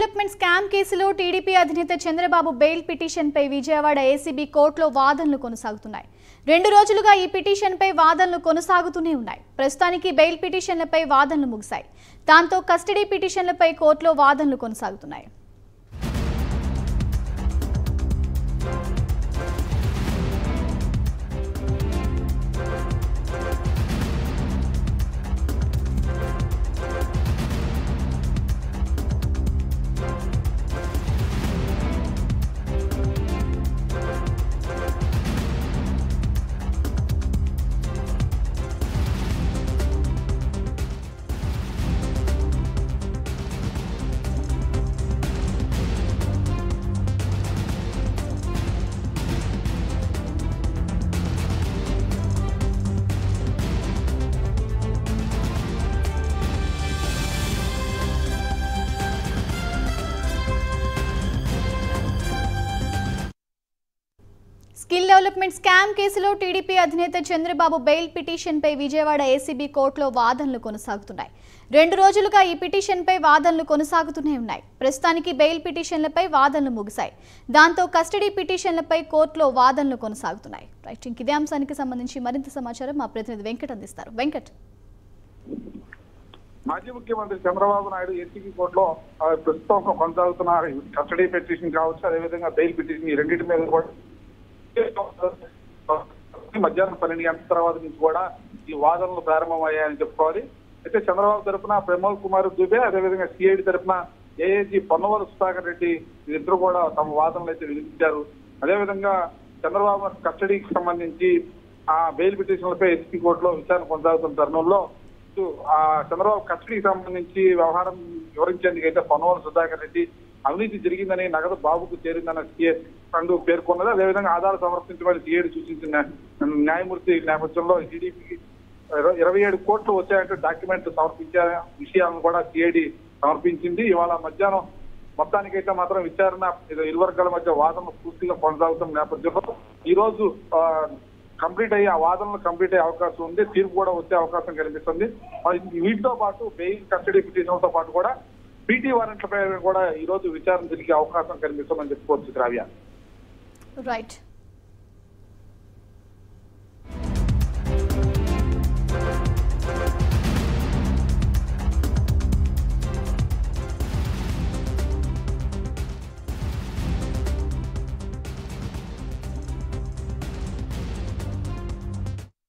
development scam కేసులో TDP అధినేత Chandrababu bail పిటిషన్పై విజయవాడ ఏసీబీ కోర్టులో వాదనలు కొనసాగుతున్నాయి రెండు రోజులుగా ఈ పిటిషన్పై వాదనలు కొనసాగుతూనే ఉన్నాయి ప్రస్తుతానికి బెయిల్ పిటిషన్లపై వాదనలు ముగిశాయి దాంతో కస్టడీ పిటిషన్లపై కోర్టులో వాదనలు కొనసాగుతున్నాయి స్కిల్ డెవలప్మెంట్ స్కామ్ కేసులో టీడీపీ అధినేత చంద్రబాబు బెయిల్ పిటిషన్పై విజయవాడ ఏసీబీ కోర్టులో వాదనలు కొనసాగుతున్నాయి రెండు రోజులుగా ఈ పిటిషన్పై వాదనలు కొనసాగుతూనే ఉన్నాయి ప్రస్తుతానికి బెయిల్ పిటిషన్లపై వాదనలు ముగిశాయి దాంతో కస్టడీ పిటిషన్లపై కోర్టులో వాదనలు కొనసాగుతున్నాయి రైట్ ఇంక ఇదే అంశానికి సంబంధించి మరింత సమాచారం మా ప్రతినిధి వెంకట్ అందిస్తారు వెంకట్ మాజీ ముఖ్యమంత్రి చంద్రబాబు నాయుడు ఏసీబీ కోర్టులో ఆ, ప్రస్తుతం కొనసాగుతున్న కస్టడీ పిటిషన్ కావచ్చు అదేవిధంగా బెయిల్ పిటిషన్ ఈ రెండింటి మీద కూడా మధ్యాహ్నం పన్నెండు గంటల తర్వాత నుంచి కూడా ఈ వాదనలు ప్రారంభమయ్యాయని చెప్పుకోవాలి అయితే చంద్రబాబు తరఫున ప్రమోద్ కుమార్ దుబే అదేవిధంగా సిఐడి తరఫున ఏఏజీ పొన్నవల సుధాకర్ రెడ్డి వీరిద్దరు కూడా తమ వాదనలు అయితే విధించారు అదేవిధంగా చంద్రబాబు కస్టడీకి సంబంధించి ఆ బెయిల్ పిటిషన్లపై ఎస్పీ కోర్టులో విచారణ కొనసాగుతున్న తరుణంలో ఇటు ఆ చంద్రబాబు కస్టడీకి సంబంధించి వ్యవహారం వివరించేందుకైతే పొన్నవల సుధాకర్ రెడ్డి అవినీతి జరిగిందని నగదు బాబుకు చేరిందన్న సీఏ అంటూ పేర్కొన్నది అదేవిధంగా ఆధార్ సమర్పించమని సీఏడి సూచించిన న్యాయమూర్తి నేపథ్యంలో టీడీపీకి ఇరవై ఏడు కోట్లు వచ్చాయంటే డాక్యుమెంట్ సమర్పించే విషయాలను కూడా సిఐడి సమర్పించింది ఇవాళ మధ్యాహ్నం మొత్తానికైతే మాత్రం విచారణ ఇది ఇరు వర్గాల మధ్య వాదనలు పూర్తిగా కొనసాగుతున్న నేపథ్యంలో ఈ రోజు ఆ, కంప్లీట్ అయ్యి ఆ వాదనలు కంప్లీట్ అయ్యే అవకాశం ఉంది తీర్పు కూడా వచ్చే అవకాశం కనిపిస్తుంది మరి వీటితో పాటు బెయిల్ కస్టడీ పిటిషన్లతో పాటు కూడా పీటీ వారెంట్లపై కూడా ఈ రోజు విచారణ జరిగే అవకాశం కనిపిస్తుందని చెప్పుకోవచ్చు ద్రావ్య రైట్